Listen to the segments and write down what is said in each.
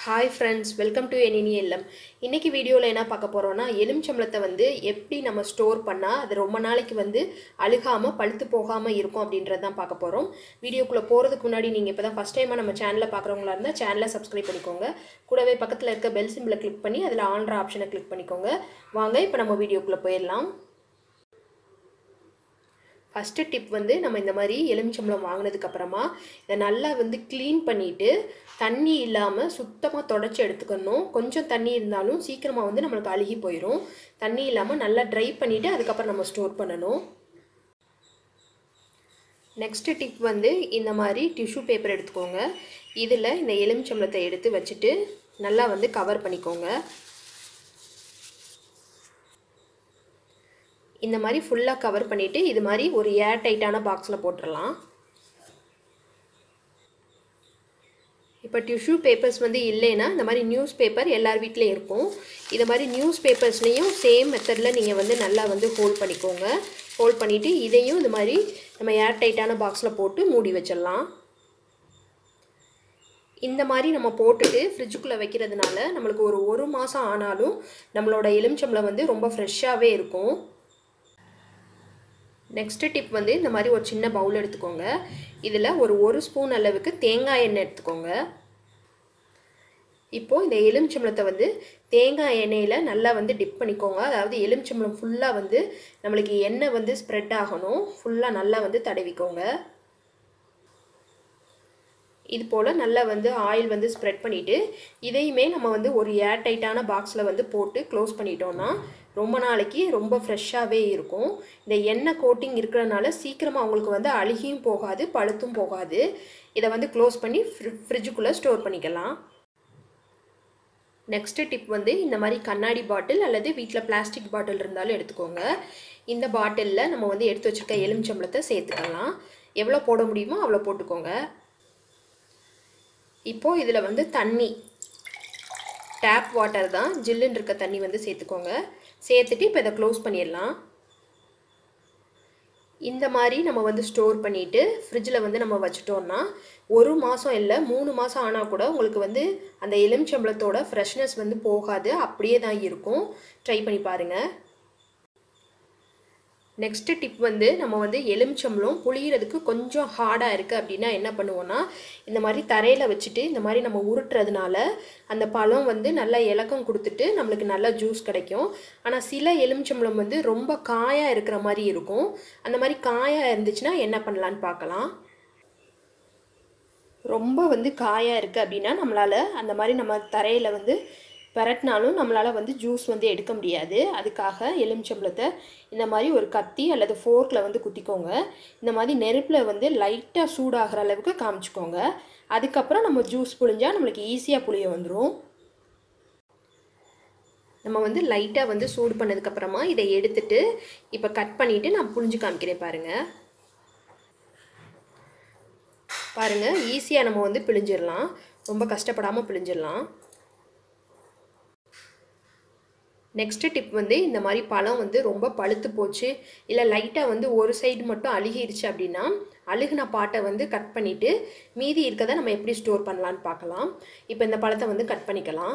hi friends welcome to எனினி எல்லம் இன்றைக்கி வீடியோவில் என்ன பார்க்க போகிறோன்னா எலுமிச்சம்பழத்தை வந்து எப்படி நம்ம ஸ்டோர் பண்ணால் அது ரொம்ப நாளைக்கு வந்து அழுகாமல் பழுத்து போகாமல் இருக்கும் அப்படின்றது தான் பார்க்க போகிறோம் வீடியோக்குள்ளே போகிறதுக்கு முன்னாடி நீங்கள் இப்போ தான் ஃபஸ்ட் டைமாக நம்ம சேனலில் பார்க்குறவங்களா இருந்தால் சேனலை சப்ஸ்கிரைப் பண்ணிக்கோங்க கூடவே பக்கத்தில் இருக்க பெல் சிம்பிளை கிளிக் பண்ணி அதில் ஆன்ற ஆப்ஷனை கிளிக் பண்ணிக்கோங்க வாங்க இப்போ நம்ம வீடியோக்குள்ளே போயிடலாம் ஃபஸ்ட்டு டிப் வந்து நம்ம இந்த மாதிரி எலுமிச்சம்பழம் வாங்கினதுக்கப்புறமா இதை நல்லா வந்து க்ளீன் பண்ணிவிட்டு தண்ணி இல்லாமல் சுத்தமாக தொடச்சி எடுத்துக்கணும் கொஞ்சம் தண்ணி இருந்தாலும் சீக்கிரமாக வந்து நம்மளுக்கு அழுகி போயிடும் தண்ணி இல்லாமல் நல்லா ட்ரை பண்ணிவிட்டு அதுக்கப்புறம் நம்ம ஸ்டோர் பண்ணணும் நெக்ஸ்ட்டு டிப் வந்து இந்த மாதிரி டிஷ்யூ பேப்பர் எடுத்துக்கோங்க இதில் இந்த எலுமிச்சம்பழத்தை எடுத்து வச்சுட்டு நல்லா வந்து கவர் பண்ணிக்கோங்க இந்த மாதிரி ஃபுல்லாக கவர் பண்ணிவிட்டு இது மாதிரி ஒரு ஏர் டைட்டான பாக்ஸில் போட்டுடலாம் இப்போ டிஷ்யூ பேப்பர்ஸ் வந்து இல்லைன்னா இந்த மாதிரி நியூஸ் பேப்பர் எல்லார் வீட்லேயும் இருக்கும் இது மாதிரி நியூஸ் பேப்பர்ஸ்லேயும் சேம் மெத்தடில் நீங்கள் வந்து நல்லா வந்து ஹோல்ட் பண்ணிக்கோங்க ஹோல்ட் பண்ணிவிட்டு இதையும் இந்த மாதிரி நம்ம ஏர் டைட்டான பாக்ஸில் போட்டு மூடி வச்சிடலாம் இந்த மாதிரி நம்ம போட்டுட்டு ஃப்ரிட்ஜுக்குள்ளே வைக்கிறதுனால நம்மளுக்கு ஒரு ஒரு மாதம் ஆனாலும் நம்மளோட எலுமிச்சம்பளம் வந்து ரொம்ப ஃப்ரெஷ்ஷாகவே இருக்கும் நெக்ஸ்ட்டு டிப் வந்து இந்த மாதிரி ஒரு சின்ன பவுல் எடுத்துக்கோங்க இதில் ஒரு ஒரு ஸ்பூன் அளவுக்கு தேங்காய் எண்ணெய் எடுத்துக்கோங்க இப்போது இந்த எலுமிச்சம்பழத்தை வந்து தேங்காய் எண்ணெயில் நல்லா வந்து டிப் பண்ணிக்கோங்க அதாவது எலுமிச்சம்பழம் ஃபுல்லாக வந்து நம்மளுக்கு எண்ணெய் வந்து ஸ்ப்ரெட் ஆகணும் ஃபுல்லாக நல்லா வந்து தடவிக்கோங்க இது போல் நல்லா வந்து ஆயில் வந்து ஸ்ப்ரெட் பண்ணிவிட்டு இதையுமே நம்ம வந்து ஒரு ஏர் டைட்டான பாக்ஸில் வந்து போட்டு க்ளோஸ் பண்ணிட்டோன்னா ரொம்ப நாளைக்கு ரொம்ப ஃப்ரெஷ்ஷாகவே இருக்கும் இந்த எண்ணெய் கோட்டிங் இருக்கிறனால சீக்கிரமாக அவங்களுக்கு வந்து அழுகியும் போகாது பழுத்தும் போகாது இதை வந்து க்ளோஸ் பண்ணி ஃப்ரி ஃப்ரிட்ஜுக்குள்ளே ஸ்டோர் பண்ணிக்கலாம் நெக்ஸ்ட்டு டிப் வந்து இந்த மாதிரி கண்ணாடி பாட்டில் அல்லது வீட்டில் பிளாஸ்டிக் பாட்டில் இருந்தாலும் எடுத்துக்கோங்க இந்த பாட்டிலில் நம்ம வந்து எடுத்து வச்சுருக்க எலுமிச்சம்பழத்தை சேர்த்துக்கலாம் எவ்வளோ போட முடியுமோ அவ்வளோ போட்டுக்கோங்க இப்போது இதில் வந்து தண்ணி டேப் வாட்டர் தான் ஜில்லுன்னு இருக்க தண்ணி வந்து சேர்த்துக்கோங்க சேர்த்துட்டு இப்போ இதை க்ளோஸ் பண்ணிடலாம் இந்த மாதிரி நம்ம வந்து ஸ்டோர் பண்ணிவிட்டு ஃப்ரிட்ஜில் வந்து நம்ம வச்சுட்டோம்னா ஒரு மாதம் இல்லை மூணு மாதம் ஆனால் கூட உங்களுக்கு வந்து அந்த எலுமிச்சம்பழத்தோட ஃப்ரெஷ்னஸ் வந்து போகாது அப்படியே தான் இருக்கும் ட்ரை பண்ணி பாருங்கள் நெக்ஸ்ட்டு டிப் வந்து நம்ம வந்து எலுமிச்சம்பழம் புளியறதுக்கு கொஞ்சம் ஹார்டாக இருக்குது அப்படின்னா என்ன பண்ணுவோன்னா இந்த மாதிரி தரையில் வச்சுட்டு இந்த மாதிரி நம்ம உருட்டுறதுனால அந்த பழம் வந்து நல்லா இலக்கம் கொடுத்துட்டு நம்மளுக்கு நல்லா ஜூஸ் கிடைக்கும் ஆனால் சில எலுமிச்சம்பழம் வந்து ரொம்ப காயாக இருக்கிற மாதிரி இருக்கும் அந்த மாதிரி காயாக இருந்துச்சுன்னா என்ன பண்ணலான்னு பார்க்கலாம் ரொம்ப வந்து காயாக இருக்குது அப்படின்னா நம்மளால் அந்த மாதிரி நம்ம தரையில் வந்து பரட்டினாலும் நம்மளால் வந்து ஜூஸ் வந்து எடுக்க முடியாது அதுக்காக எலுமிச்சம்பழத்தை இந்த மாதிரி ஒரு கத்தி அல்லது ஃபோர்க்கில் வந்து குத்திக்கோங்க இந்த மாதிரி நெருப்பில் வந்து லைட்டாக சூடாகிற அளவுக்கு காமிச்சிக்கோங்க அதுக்கப்புறம் நம்ம ஜூஸ் புழிஞ்சால் நம்மளுக்கு ஈஸியாக புளிய வந்துடும் நம்ம வந்து லைட்டாக வந்து சூடு பண்ணதுக்கப்புறமா இதை எடுத்துட்டு இப்போ கட் பண்ணிவிட்டு நான் புழிஞ்சு காமிக்கிறேன் பாருங்கள் பாருங்கள் ஈஸியாக நம்ம வந்து பிழிஞ்சிடலாம் ரொம்ப கஷ்டப்படாமல் பிழிஞ்சிடலாம் நெக்ஸ்ட்டு டிப் வந்து இந்த மாதிரி பழம் வந்து ரொம்ப பழுத்து போச்சு இல்லை லைட்டாக வந்து ஒரு சைடு மட்டும் அழுகிருச்சு அப்படின்னா அழுகின பாட்டை வந்து கட் பண்ணிவிட்டு மீதி இருக்கதை நம்ம எப்படி ஸ்டோர் பண்ணலான்னு பார்க்கலாம் இப்போ இந்த பழத்தை வந்து கட் பண்ணிக்கலாம்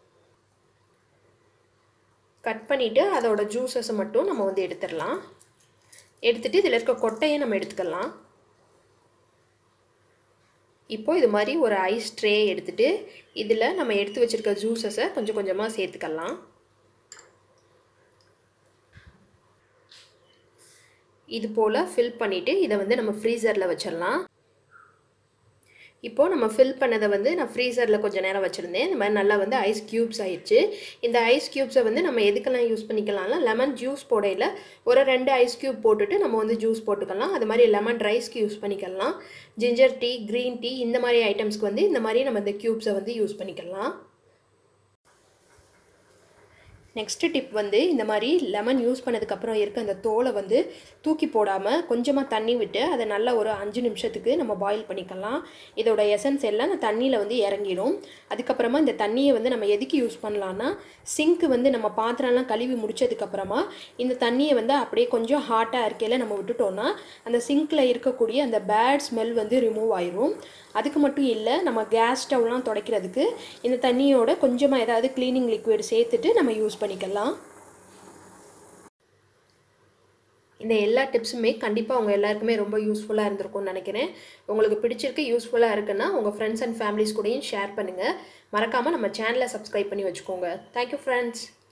கட் பண்ணிவிட்டு அதோட ஜூஸஸை மட்டும் நம்ம வந்து எடுத்துடலாம் எடுத்துகிட்டு இதில் இருக்க கொட்டையை நம்ம எடுத்துக்கலாம் இப்போது இது மாதிரி ஒரு ஐஸ் ட்ரே எடுத்துகிட்டு இதில் நம்ம எடுத்து வச்சுருக்க ஜூஸஸை கொஞ்சம் கொஞ்சமாக சேர்த்துக்கலாம் இது போல் ஃபில் பண்ணிவிட்டு இதை வந்து நம்ம ஃப்ரீசரில் வச்சிடலாம் இப்போது நம்ம ஃபில் பண்ணதை வந்து நான் ஃப்ரீசரில் கொஞ்சம் நேரம் வச்சுருந்தேன் இந்த மாதிரி நல்லா வந்து ஐஸ் க்யூப்ஸ் ஆயிடுச்சு இந்த ஐஸ் க்யூப்ஸை வந்து நம்ம எதுக்கெல்லாம் யூஸ் பண்ணிக்கலாம்னா லெமன் ஜூஸ் போடையில் ஒரு ரெண்டு ஐஸ் க்யூப் போட்டுட்டு நம்ம வந்து ஜூஸ் போட்டுக்கலாம் அது மாதிரி லெமன் ரைஸ்க்கு யூஸ் பண்ணிக்கலாம் ஜிஞ்சர் டீ க்ரீன் டீ இந்த மாதிரி ஐட்டம்ஸ்க்கு வந்து இந்த மாதிரி நம்ம இந்த க்யூப்ஸை வந்து யூஸ் பண்ணிக்கலாம் நெக்ஸ்ட்டு டிப் வந்து இந்த மாதிரி லெமன் யூஸ் பண்ணதுக்கப்புறம் இருக்க அந்த தோலை வந்து தூக்கி போடாமல் கொஞ்சமாக தண்ணி விட்டு அதை நல்லா ஒரு அஞ்சு நிமிஷத்துக்கு நம்ம பாயில் பண்ணிக்கலாம் இதோட எசன்ஸ் எல்லாம் அந்த தண்ணியில் வந்து இறங்கிடும் அதுக்கப்புறமா இந்த தண்ணியை வந்து நம்ம எதுக்கு யூஸ் பண்ணலான்னா சிங்க்கு வந்து நம்ம பாத்திரம்லாம் கழுவி முடிச்சதுக்கப்புறமா இந்த தண்ணியை வந்து அப்படியே கொஞ்சம் ஹாட்டாக இருக்கையில் நம்ம விட்டுட்டோம்னா அந்த சிங்க்கில் இருக்கக்கூடிய அந்த பேட் ஸ்மெல் வந்து ரிமூவ் ஆயிரும் அதுக்கு மட்டும் இல்லை நம்ம கேஸ் ஸ்டவ்லாம் துடைக்கிறதுக்கு இந்த தண்ணியோட கொஞ்சமாக ஏதாவது க்ளீனிங் லிக்விட் சேர்த்துட்டு நம்ம யூஸ் பண்ணிக்கலாம் இந்த எல்லா டிப்ஸுமே கண்டிப்பாக உங்கள் எல்லாருக்குமே ரொம்ப யூஸ்ஃபுல்லாக இருந்திருக்கும்னு நினைக்கிறேன் உங்களுக்கு பிடிச்சிருக்கு யூஸ்ஃபுல்லாக இருக்குன்னா உங்கள் ஃப்ரெண்ட்ஸ் அண்ட் ஃபேமிலிஸ் கூடயும் ஷேர் பண்ணுங்கள் மறக்காமல் நம்ம சேனலை சப்ஸ்கிரைப் பண்ணி வச்சுக்கோங்க தேங்க்யூ ஃப்ரெண்ட்ஸ்